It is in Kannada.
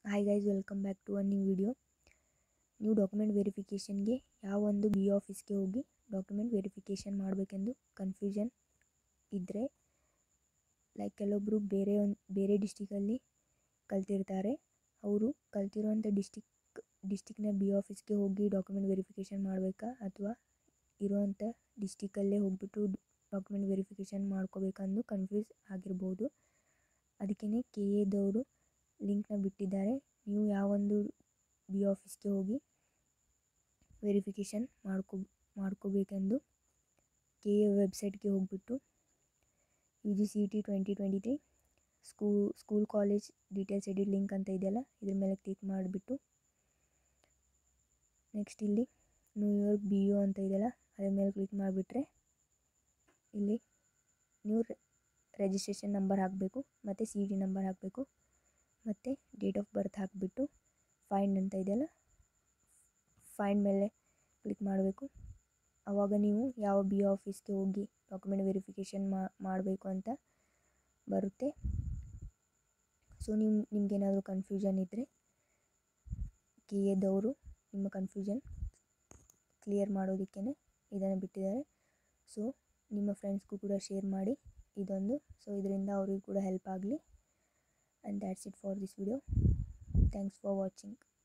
hi guys welcome back to a new video ನೀವು ಡಾಕ್ಯುಮೆಂಟ್ ವೆರಿಫಿಕೇಷನ್ಗೆ ಯಾವ ಒಂದು ಬಿ ಆಫೀಸ್ಗೆ ಹೋಗಿ ಡಾಕ್ಯುಮೆಂಟ್ ವೆರಿಫಿಕೇಷನ್ ಮಾಡಬೇಕೆಂದು ಕನ್ಫ್ಯೂಷನ್ ಇದ್ದರೆ ಲೈಕ್ ಕೆಲವೊಬ್ಬರು ಬೇರೆ ಒಂದು ಬೇರೆ ಡಿಸ್ಟಿಕಲ್ಲಿ ಕಲ್ತಿರ್ತಾರೆ ಅವರು ಕಲ್ತಿರೋಂಥ ಡಿಸ್ಟಿಕ್ ಡಿಸ್ಟಿಕ್ನ ಬಿ ಆಫೀಸ್ಗೆ ಹೋಗಿ ಡಾಕ್ಯುಮೆಂಟ್ ವೆರಿಫಿಕೇಷನ್ ಮಾಡಬೇಕಾ ಅಥವಾ ಇರೋವಂಥ ಡಿಸ್ಟಿಕಲ್ಲೇ ಹೋಗ್ಬಿಟ್ಟು ಡಾಕ್ಯುಮೆಂಟ್ ವೆರಿಫಿಕೇಷನ್ ಮಾಡ್ಕೋಬೇಕಂದು ಕನ್ಫ್ಯೂಸ್ ಆಗಿರ್ಬೋದು ಅದಕ್ಕೇ ಕೆ ಎದವರು ಲಿಂಕ್ನ ಬಿಟ್ಟಿದ್ದಾರೆ ನೀವು ಯಾವೊಂದು ಬಿ ಆಫೀಸ್ಗೆ ಹೋಗಿ ವೆರಿಫಿಕೇಷನ್ ಮಾಡ್ಕೊ ಮಾಡ್ಕೋಬೇಕೆಂದು ಕೆ ಎ ವೆಬ್ಸೈಟ್ಗೆ ಹೋಗ್ಬಿಟ್ಟು U G C T twenty twenty three school school college details edit link ಅಂತ ಇದೆಯಲ್ಲ ಇದ್ರ ಮೇಲೆ ಕ್ಲಿಕ್ ಮಾಡಿಬಿಟ್ಟು ನೆಕ್ಸ್ಟ್ ಇಲ್ಲಿ ನ್ಯೂಯಾರ್ಕ್ ಬಿ ಯು ಅಂತ ಇದೆಯಲ್ಲ ಅದ್ರ ಮೇಲೆ ಕ್ಲಿಕ್ ಮಾಡಿಬಿಟ್ರೆ ಇಲ್ಲಿ ನೀವು ರಿಜಿಸ್ಟ್ರೇಷನ್ ನಂಬರ್ ಹಾಕಬೇಕು ಮತ್ತು ಸಿ ಡಿ ನಂಬರ್ ಹಾಕಬೇಕು ಮತ್ತು ಡೇಟ್ ಆಫ್ ಬರ್ತ್ ಹಾಕಿಬಿಟ್ಟು ಫೈಂಡ್ ಅಂತ ಇದೆಯಲ್ಲ ಫೈಂಡ್ ಮೇಲೆ ಕ್ಲಿಕ್ ಮಾಡಬೇಕು ಆವಾಗ ನೀವು ಯಾವ ಬಿ ಆಫೀಸ್ಗೆ ಹೋಗಿ ಡಾಕ್ಯುಮೆಂಟ್ ವೆರಿಫಿಕೇಷನ್ ಮಾಡಬೇಕು ಅಂತ ಬರುತ್ತೆ ಸೊ ನೀವು ನಿಮಗೇನಾದರೂ ಕನ್ಫ್ಯೂಷನ್ ಇದ್ದರೆ ಕೆ ಎದವರು ನಿಮ್ಮ ಕನ್ಫ್ಯೂಷನ್ ಕ್ಲಿಯರ್ ಮಾಡೋದಕ್ಕೇ ಇದನ್ನು ಬಿಟ್ಟಿದ್ದಾರೆ ಸೊ ನಿಮ್ಮ ಫ್ರೆಂಡ್ಸ್ಗೂ ಕೂಡ ಶೇರ್ ಮಾಡಿ ಇದೊಂದು ಸೊ ಇದರಿಂದ ಅವರಿಗೂ ಕೂಡ ಹೆಲ್ಪ್ ಆಗಲಿ and that's it for this video thanks for watching